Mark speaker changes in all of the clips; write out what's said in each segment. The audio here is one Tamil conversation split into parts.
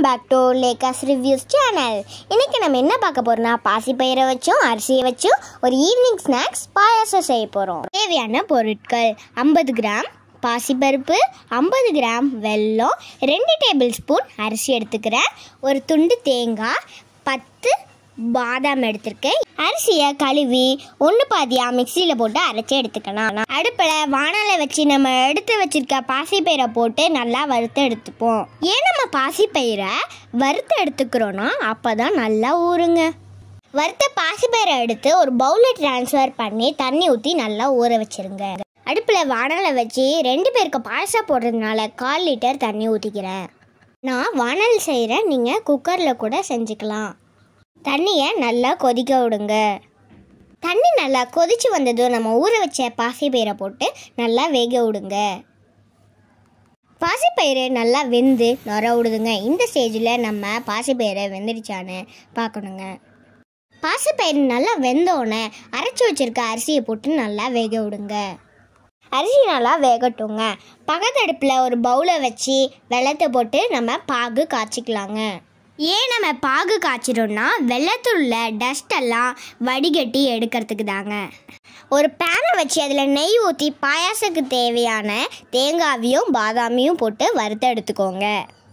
Speaker 1: back to Lekha's reviews channel இன்னைக்கு நம்ம என்ன பார்க்க போறோம்னா பாசிப்பயிரை வச்சும் அரிசியை வச்சும் ஒரு ஈவினிங் ஸ்நாக்ஸ் பாயாசம் செய்ய போகிறோம் தேவையான பொருட்கள் ஐம்பது கிராம் பாசிப்பருப்பு ஐம்பது கிராம் வெல்லம் ரெண்டு டேபிள் ஸ்பூன் அரிசி எடுத்துக்கிறேன் ஒரு துண்டு தேங்காய் பத்து பாதாம் எடுத்திருக்கேன் அரிசியை கழுவி ஒன்று பாதியா மிக்சியில் போட்டு அரைச்சி எடுத்துக்கலாம் அடுப்பில் வானலை வச்சு நம்ம எடுத்து வச்சிருக்க பாசிப்பயிரை போட்டு நல்லா வறுத்து எடுத்துப்போம் ஏன் நம்ம பாசிப்பயிரை வறுத்து எடுத்துக்கிறோன்னா அப்போ தான் நல்லா ஊறுங்க வறுத்த பாசிப்பயிரை எடுத்து ஒரு பவுலில் ட்ரான்ஸ்ஃபர் பண்ணி தண்ணி ஊற்றி நல்லா ஊற வச்சிருங்க அடுப்பில் வானலை வச்சு ரெண்டு பேருக்கு பாயசம் போடுறதுனால கால் லிட்டர் தண்ணி ஊற்றிக்கிறேன் நான் வானல் செய்கிறேன் நீங்கள் குக்கரில் கூட செஞ்சுக்கலாம் தண்ணியை நல்லா கொதிக்க விடுங்க தண்ணி நல்லா கொதிச்சு வந்ததும் நம்ம ஊற வச்ச பாசிப்பயிரை போட்டு நல்லா வேக விடுங்க பாசிப்பயிறு நல்லா வெந்து நொற விடுதுங்க இந்த ஸ்டேஜில் நம்ம பாசிப்பயிரை வெந்துடுச்சான்னு பார்க்கணுங்க பாசிப்பயிறு நல்லா வெந்தோடனே அரைச்சி வச்சிருக்க அரிசியை போட்டு நல்லா வேக விடுங்க அரிசி நல்லா வேகட்டுங்க பக்கத்து அடுப்பில் ஒரு பவுலை வச்சு வெள்ளத்தை போட்டு நம்ம பாகு காய்ச்சிக்கலாங்க ஏன் நம்ம பாகு காய்ச்சிரோம்னா வெள்ளத்தில் உள்ள டஸ்ட் எல்லாம் வடிகட்டி எடுக்கிறதுக்கு தாங்க ஒரு பேனை வச்சு அதில் நெய் ஊற்றி பாயாசத்துக்கு தேவையான தேங்காவையும் பாதாமையும் போட்டு வறுத்து எடுத்துக்கோங்க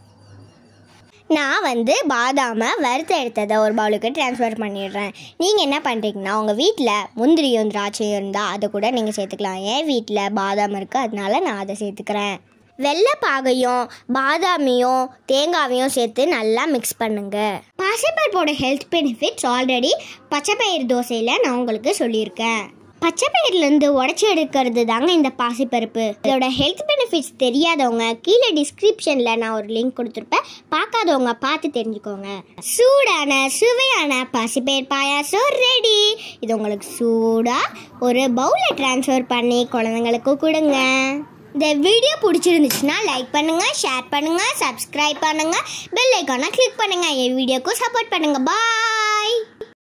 Speaker 1: நான் வந்து பாதாமை வறுத்து எடுத்ததை ஒரு பவுலுக்கு ட்ரான்ஸ்ஃபர் பண்ணிடுறேன் நீங்கள் என்ன பண்ணுறீங்கன்னா உங்கள் வீட்டில் முந்திரியும் திராட்சையும் இருந்தால் அதை கூட நீங்கள் சேர்த்துக்கலாம் என் வீட்டில் பாதாம் இருக்குது அதனால நான் அதை சேர்த்துக்கிறேன் வெள்ளை பாகையும் பாதாமியும் தேங்காவையும் சேர்த்து நல்லா மிக்ஸ் பண்ணுங்க பாசிப்பருப்போட ஹெல்த் பெனிஃபிட்ஸ் ஆல்ரெடி பச்சைப்பயிறு தோசையில் நான் உங்களுக்கு சொல்லியிருக்கேன் பச்சைப்பயிர்லேருந்து உடச்சி எடுக்கிறது தாங்க இந்த பாசிப்பருப்பு இதோட ஹெல்த் பெனிஃபிட்ஸ் தெரியாதவங்க கீழே டிஸ்கிரிப்ஷனில் நான் ஒரு லிங்க் கொடுத்துருப்பேன் பார்க்காதவங்க பார்த்து தெரிஞ்சுக்கோங்க சூடான சுவையான பாசிப்பயிர் பாயாசம் ரெடி இது உங்களுக்கு சூடாக ஒரு பவுலில் ட்ரான்ஸ்ஃபர் பண்ணி குழந்தைங்களுக்கு கொடுங்க இந்த வீடியோ பிடிச்சிருந்துச்சுன்னா லைக் பண்ணுங்க ஷேர் பண்ணுங்க சப்ஸ்கிரைப் பண்ணுங்க பெல் ஐக்கானை கிளிக் பண்ணுங்க என் வீடியோக்கு சப்போர்ட் பண்ணுங்க பாய்